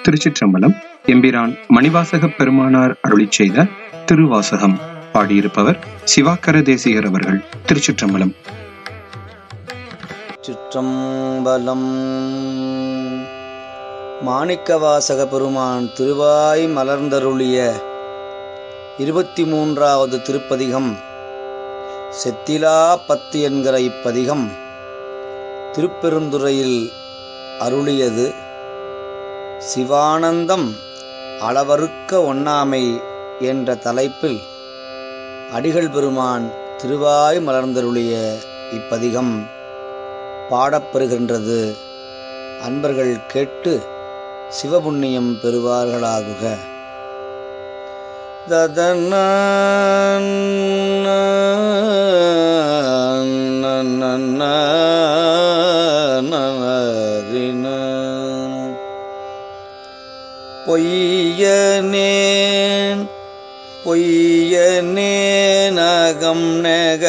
திருச்சிற்றம்பலம் எம்பிரான் மணிவாசக பெருமானார் அருளிச் செய்த திருவாசகம் பாடியிருப்பவர் சிவாக்கர தேசிகர் அவர்கள் திருச்சிற்றம்பலம் சிற்றம்பலம் மாணிக்கவாசக பெருமான் திருவாய் மலர்ந்தருளிய இருபத்தி மூன்றாவது திருப்பதிகம் செத்திலா பத்து என்கிற இப்பதிகம் திருப்பெருந்துறையில் அருளியது சிவானந்தம் அளவறுக்க ஒண்ணாமை என்ற தலைப்பில் அடிகள் பெருமான் திருவாய் மலர்ந்தருளிய இப்பதிகம் பாடப்பெறுகின்றது அன்பர்கள் கேட்டு சிவபுண்ணியம் பெறுவார்களாகுக ததன பொய்யனேன் பொய்யனேனகம் நெக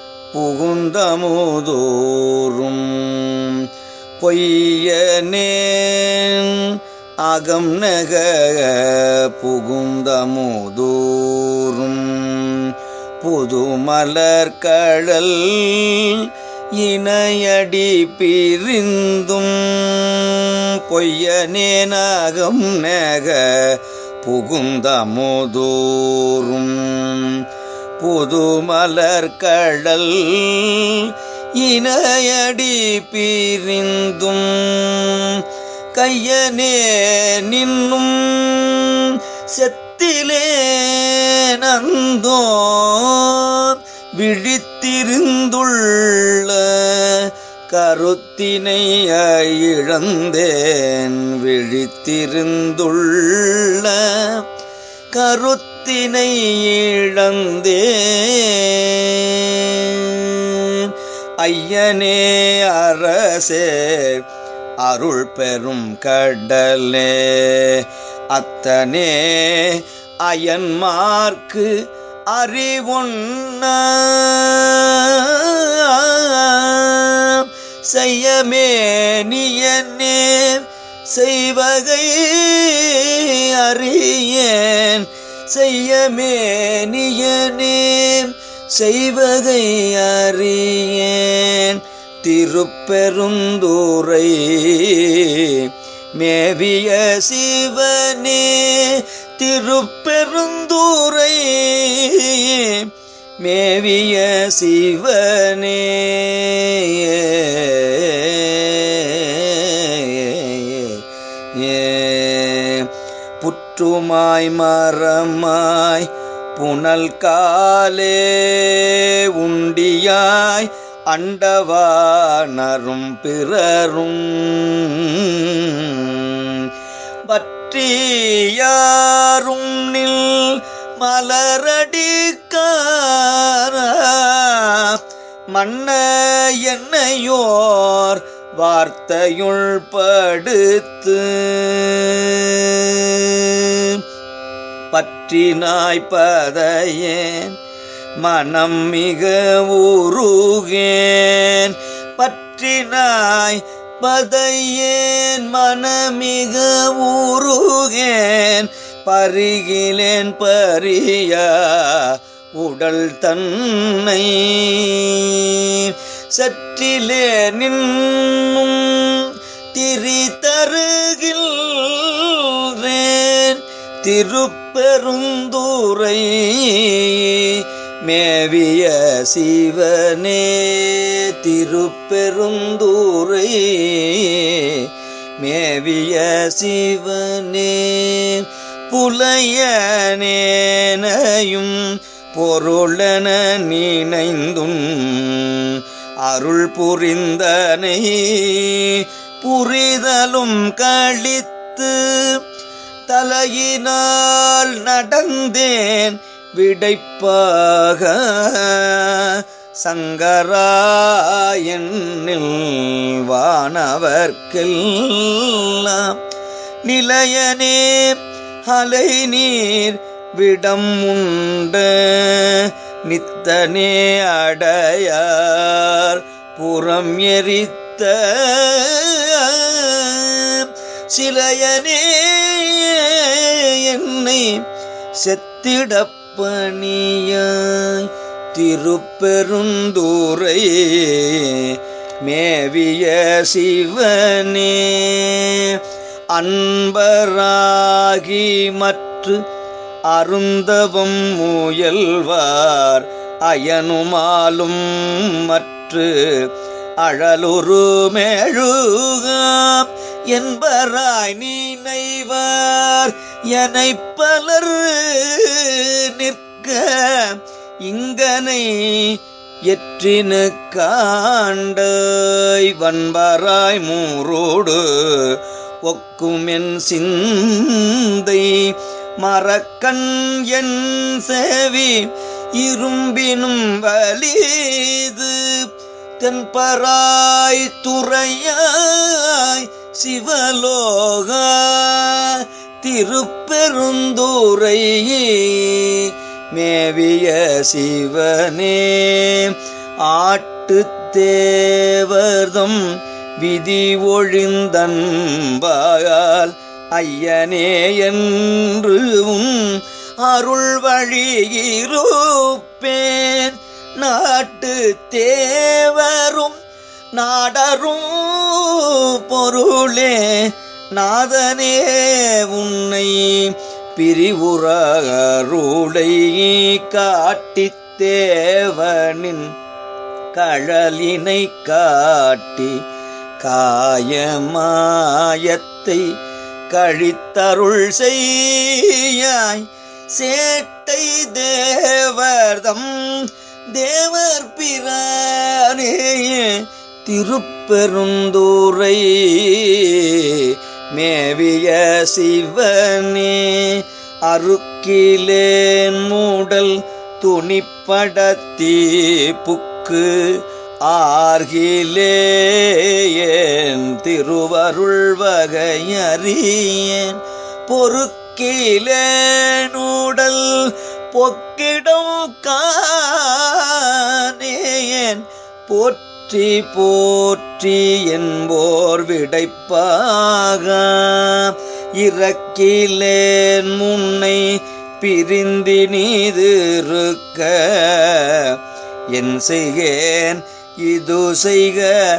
புகுந்தமுதோறும் பொய்யனேன் அகம் நெக புகுந்தமுதோறும் புதுமலர் கடல் இணையடி பிரிந்தும் பொய்யனேனாகம் நெக புகுந்தமுதோறும் புதுமலர் கடல் இணையடி பிரிந்தும் கையனே நின்னும் செத்திலே நந்தோ விழித்திருந்துள்ள கருத்தினை இழந்தேன் விழித்திருந்துள்ள கருத்தினை இழந்தேன் ஐயனே அரசே அருள் பெரும் கடலே அத்தனே அயன்மார்க்கு அறிவுண்ண செய்யமே நீயனே செய்வகை அறியேன் செய்யமே நீயனே செய்வகை அறியேன் திருப்பெருந்தூரை மேவிய சிவனே திருப்பெருந்தூரை மேவிய சிவனே புற்றுமாய் மரமாய் புனல் காலே உண்டியாய் அண்டவானரும் பிறரும் பற்றியாரும் நில் மலரடிக்கார மன்ன என்னையோர் வார்த்தையுள் படுத்து பற்றினாய் பதையேன் மனம் மிக உருகேன் பற்றினாய் பதையேன் மனமிக உருகேன் பருகிலேன் பரியா உடல் தன்னை சற்றிலே நின்னும் திரி தருகின்றேன் திருப்பெருந்தூரை மேவிய சிவனே திருப்பெருந்தூரை மேவிய சிவனே புலையனேனையும் பொருளென நினைந்தும் அருள் புரிந்தனை புரிதலும் கழித்து தலையினால் நடந்தேன் விடைப்பாக சங்கராயனில் வானவர்க்கெல்லாம் நிலையனே அலை நீர் விடம் உண்ட நித்தனே அடையார் புறம் எரித்த சிலையனே செத்திடப்பணியாய் திருப்பெருந்துரை மேவிய சிவனே அன்பராகி மற்று அருந்தவம் முயல்வார் அயனுமாலும் மற்று அழலுரு மேழுகாம் என்பராய் நினைவார் எனை பலர் நிற்க இங்கனை எற்றினு காண்டாய் வன்பராய் மூரோடு ஒக்கும் என் சிந்தை மரக்கண் என் செவி இரும்பினும் வலிது தென்பராய் துறையாய் சிவலோக திருப்பெருந்துரை மேவிய சிவனே ஆட்டு தேவர்தம் விதி ஒழிந்தன்பால் ஐயனே என்று உன் அருள் வழியிருப்பேன் நாட்டு தேவரும் நாடரும் பொருளே நாதனே உன்னை பிரிவுறருளை காட்டித் தேவனின் கழலினை காட்டி காயமாயத்தை கழித்தருள் செய்யாய் சேட்டை தேவர்தம் தேவர் பிரானே திருப்பெருந்துரை மேவிய சிவனே அருக்கிலேன் மூடல் துணிப்படத்தீ புக்கு ஆர்கிலேயேன் திருவருள் வகையறியேன் பொறுக்கிலேனுடல் பொக்கிடம் காணேன் போற்றி போற்றி என்போர் விடைப்பாக இறக்கிலேன் முன்னை பிரிந்தி நீதிருக்க என் செய்கேன் இது செய்க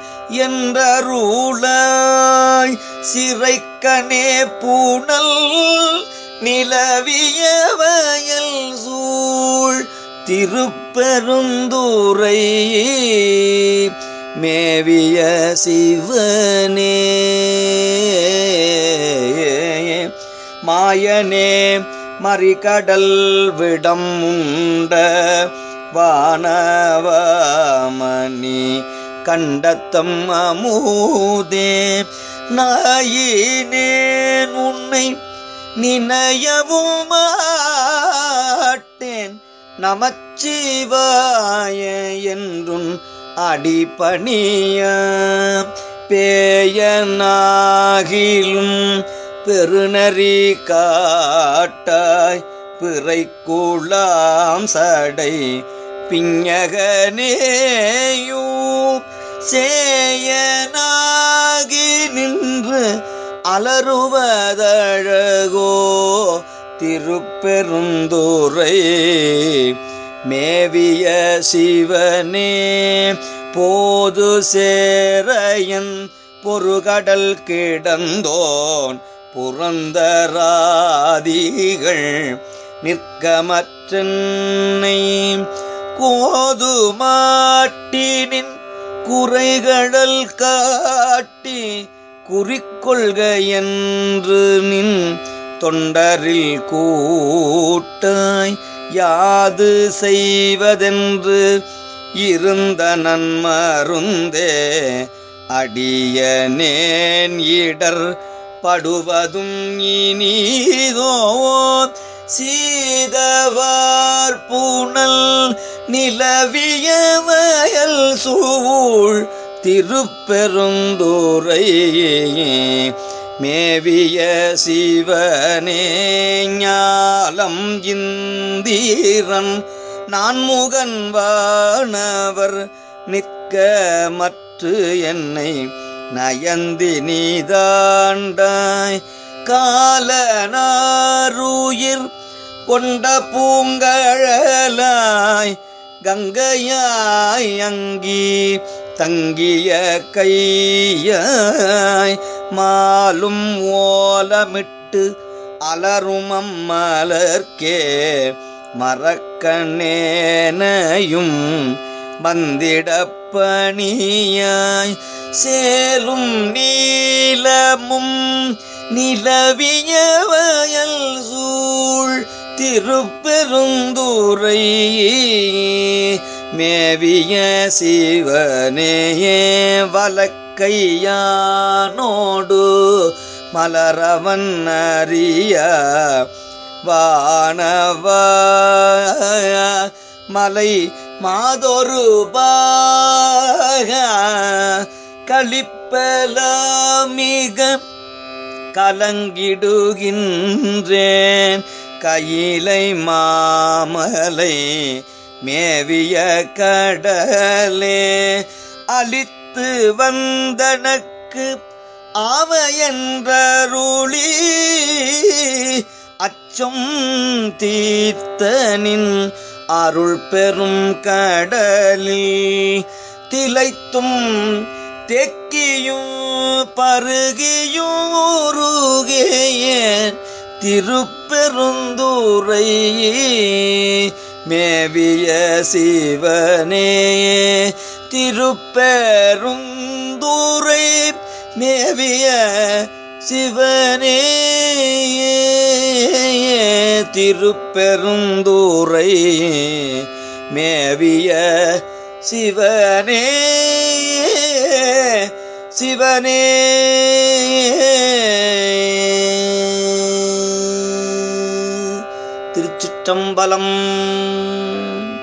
என்றருளாய் சிறைக்கனே பூணல் நிலவிய வயல் சூழ் திருப்பெருந்துரை மேவிய சிவனே மாயனே மறிகடல் விடம் உண்ட வானவமணி கண்டத்தம் அமுதே நாயினேன் உன்னை நினையவும் மாட்டேன் நமச்சிவாய என்றும் அடிபணிய பேயனாகிலும் பெருநறி காட்டாய் பிறைக்குளாம் சடை பிஞகனேயூ சேயனாகி நின்று அலறுவதழகோ திருப்பெருந்துரை மேவிய சிவனே போது சேரையன் பொறுகடல் கிடந்தோன் புறந்தராதிகள் நிற்கமற்றன்னை கோது மாட்டினின் குறைகடல் காட்டி குறிக்கொள்க என்று நின் தொண்டரில் கூட்டாய் யாது செய்வதென்று இருந்த நன்மருந்தே அடியனேன் இடர் படுவதும் இனிதோ சீதவார் பூணல் நிலவிய வயல் சூழ் திருப்பெருந்துரை மேவிய சிவனே ஞாலம் இந்தீரன் நான்முகன் வானவர் நிற்க மற்று என்னை நயந்தி நீதாண்டாய் காலனாருயிர் கொண்ட பூங்கழலாய் கங்கையாய் அங்கி தங்கிய கையாய் மாலும் ஓலமிட்டு அலரும் அம்மலர்க்கே மரக்கண்ணேனையும் வந்திடப்பணியாய் சேலும் நீலமும் நிலவிய வயல் சூழ் திருப்பெருந்துரை மேவிய சிவனேயே வலக்கையானோடு மலரவன் அறிய வானவ மலை மாதொரு பாக களிப்பலமிக கலங்கிடுகின்றேன் கையிலை மாமலை மேவிய கடலே அழித்து வந்தனக்கு ஆவையன்றருளி அச்சம் தீர்த்தனின் அருள் பெரும் கடலில் திளைத்தும் தெக்கியும் பருகியும் உருகேயன் திருப்பெருந்துரை மேவிய சிவனே திருப்பெருந்துரை மேவிய சிவனே திருப்பெருந்துரை மேவிய சிவனே சிவனே திருச்சிற்றம்பலம்